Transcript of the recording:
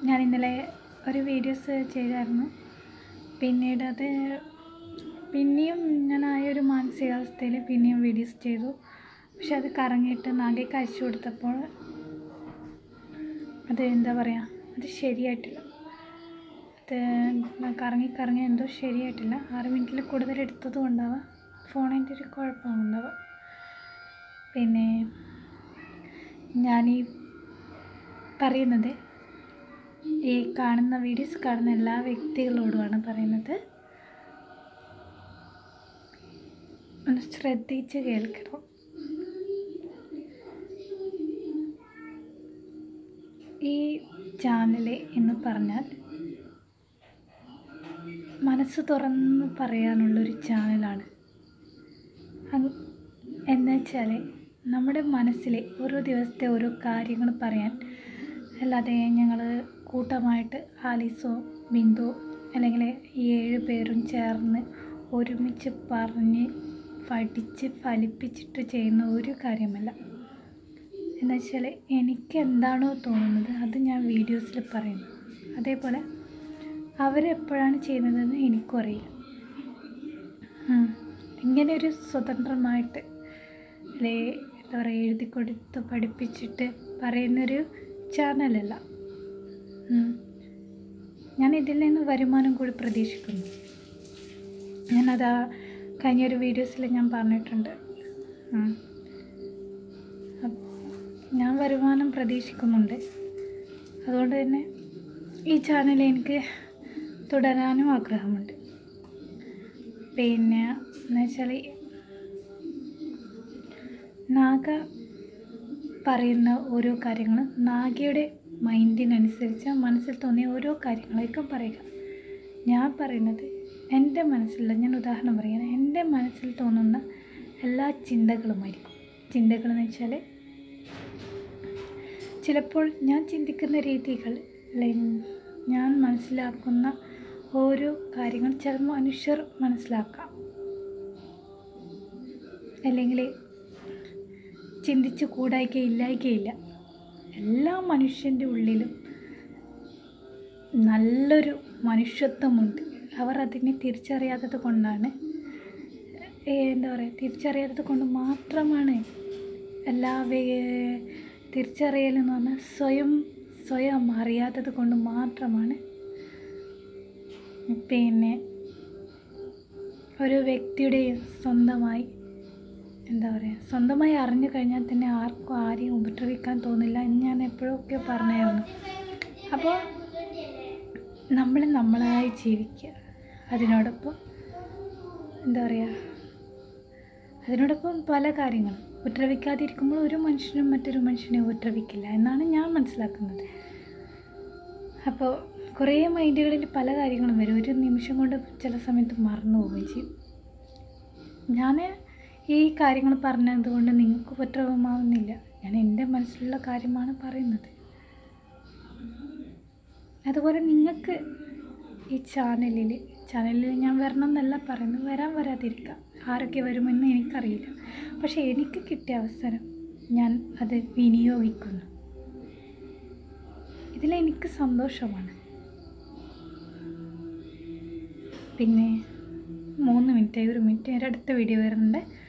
ഞാൻ ഇന്നലെ ഒരു വീഡിയോസ് ചെയ്തായിരുന്നു പിന്നീട് അത് പിന്നെയും ഞാൻ ആ ഒരു മാനസികാവസ്ഥയിൽ പിന്നെയും വീഡിയോസ് ചെയ്തു പക്ഷെ അത് കറങ്ങിയിട്ട് നാഗയ്ക്ക് അയച്ചു കൊടുത്തപ്പോൾ അത് എന്താ പറയുക അത് ശരിയായിട്ടില്ല അത് കറങ്ങി കറങ്ങി എന്തോ ശരിയായിട്ടില്ല ആറ് മിനിറ്റിൽ കൂടുതൽ എടുത്തത് കൊണ്ടാവാം ഫോണിൻ്റെ ഒരു കുഴപ്പമുണ്ടാവാം പിന്നെ ഞാനീ പറയുന്നത് ഈ കാണുന്ന വീഡിയോസ് കാണുന്ന എല്ലാ വ്യക്തികളോടുമാണ് പറയുന്നത് ഒന്ന് ശ്രദ്ധിച്ച് കേൾക്കണം ഈ ചാനൽ എന്ന് പറഞ്ഞാൽ മനസ്സ് തുറന്ന് പറയാനുള്ളൊരു ചാനലാണ് അങ് എന്നുവെച്ചാൽ നമ്മുടെ മനസ്സിലെ ഓരോ ദിവസത്തെ ഓരോ കാര്യങ്ങൾ പറയാൻ അല്ലാതെ ഞങ്ങൾ കൂട്ടമായിട്ട് ആലീസോ ബിന്ദു അല്ലെങ്കിൽ ഈ ഏഴ് പേരും ചേർന്ന് ഒരുമിച്ച് പറഞ്ഞ് പഠിച്ച് ഫലിപ്പിച്ചിട്ട് ചെയ്യുന്ന ഒരു കാര്യമല്ല എന്നുവെച്ചാൽ എനിക്ക് എന്താണോ തോന്നുന്നത് അത് ഞാൻ വീഡിയോസിൽ പറയുന്നു അതേപോലെ അവരെപ്പോഴാണ് ചെയ്യുന്നതെന്ന് എനിക്കും അറിയില്ല ഉം. ഇങ്ങനെ ഒരു സ്വതന്ത്രമായിട്ട് അല്ലെ എന്താ പറയുക എഴുതി കൊടുത്ത് പഠിപ്പിച്ചിട്ട് പറയുന്നൊരു ചാനലല്ല ഉം. ഞാൻ ഇതിൽ നിന്ന് വരുമാനം കൂടി പ്രതീക്ഷിക്കുന്നു ഞാനതാ കഴിഞ്ഞൊരു വീഡിയോസിൽ ഞാൻ പറഞ്ഞിട്ടുണ്ട് ഉം. അപ്പ- ഞാൻ വരുമാനം പ്രതീക്ഷിക്കുന്നുണ്ട് അതുകൊണ്ട് തന്നെ ഈ ചാനൽ എനിക്ക് തുടരാനും ആഗ്രഹമുണ്ട് പിന്നെ എന്ന് വെച്ചാൽ നാഗ പറയുന്ന ഓരോ കാര്യങ്ങളും നാഗയുടെ മൈൻഡിനനുസരിച്ച് മനസ്സിൽ തോന്നിയ ഓരോ കാര്യങ്ങളേക്കും പറയുക ഞാൻ പറയുന്നത് എൻ്റെ മനസ്സിലുള്ള ഞാൻ ഉദാഹരണം പറയുകയാണ് എൻ്റെ മനസ്സിൽ തോന്നുന്ന എല്ലാ ചിന്തകളുമായിരിക്കും ചിന്തകളെന്ന് വെച്ചാൽ ചിലപ്പോൾ ഞാൻ ചിന്തിക്കുന്ന രീതികൾ അല്ലെങ്കിൽ ഞാൻ മനസ്സിലാക്കുന്ന ഓരോ കാര്യങ്ങൾ ചില മനുഷ്യർ മനസ്സിലാക്കാം അല്ലെങ്കിൽ ചിന്തിച്ച് കൂടായിക്കയില്ലായിക്കയില്ല എല്ലാ മനുഷ്യൻ്റെ ഉള്ളിലും നല്ലൊരു മനുഷ്യത്വമുണ്ട് അവർ അതിനെ തിരിച്ചറിയാത്തത് കൊണ്ടാണ് ഏ, എന്താ പറയുക തിരിച്ചറിയാത്തത് കൊണ്ട് മാത്രമാണ് എല്ലാ വേ- തിരിച്ചറിയലെന്ന് പറഞ്ഞാൽ സ്വയം സ്വയം അറിയാത്തത് കൊണ്ട് മാത്രമാണ് പിന്നെ ഒരു വ്യക്തിയുടെ സ്വന്തമായി എന്താ പറയുക സ്വന്തമായി അറിഞ്ഞു കഴിഞ്ഞാൽ തന്നെ ആർക്കും ആരെയും ഉപദ്രവിക്കാൻ തോന്നില്ല എന്ന് ഞാൻ എപ്പോഴൊക്കെ പറഞ്ഞായിരുന്നു അപ്പോൾ നമ്മൾ നമ്മളായി ജീവിക്കുക അതിനോടൊപ്പം എന്താ പറയുക അതിനോടൊപ്പം പല കാര്യങ്ങളും ഉപദ്രവിക്കാതിരിക്കുമ്പോൾ ഒരു മനുഷ്യനും മറ്റൊരു മനുഷ്യനെ ഉപദ്രവിക്കില്ല എന്നാണ് ഞാൻ മനസ്സിലാക്കുന്നത് അപ്പോൾ കുറേ മൈൻഡുകളിൽ പല കാര്യങ്ങളും വരും ഒരു നിമിഷം കൊണ്ട് ചില സമയത്ത് മറന്നു പോവുകയും ചെയ്യും ഞാൻ ഈ കാര്യങ്ങൾ പറഞ്ഞത് കൊണ്ട് നിങ്ങൾക്ക് ഉപദ്രവമാവുന്നില്ല ഞാൻ എൻ്റെ മനസ്സിലുള്ള കാര്യമാണ് പറയുന്നത് അതുപോലെ നിങ്ങൾക്ക് ഈ ചാനലിൽ ചാനലിൽ ഞാൻ വരണം എന്നല്ല പറയുന്നത് വരാൻ വരാതിരിക്കാം ആരൊക്കെ വരുമെന്ന് എനിക്കറിയില്ല പക്ഷേ എനിക്ക് കിട്ടിയ അവസരം ഞാൻ അത് വിനിയോഗിക്കുന്നു ഇതിലെനിക്ക് സന്തോഷമാണ് പിന്നെ മൂന്ന് മിനിറ്റായി ഒരു മിനിറ്റ് നേരം അടുത്ത വീഡിയോ വരുന്നുണ്ട്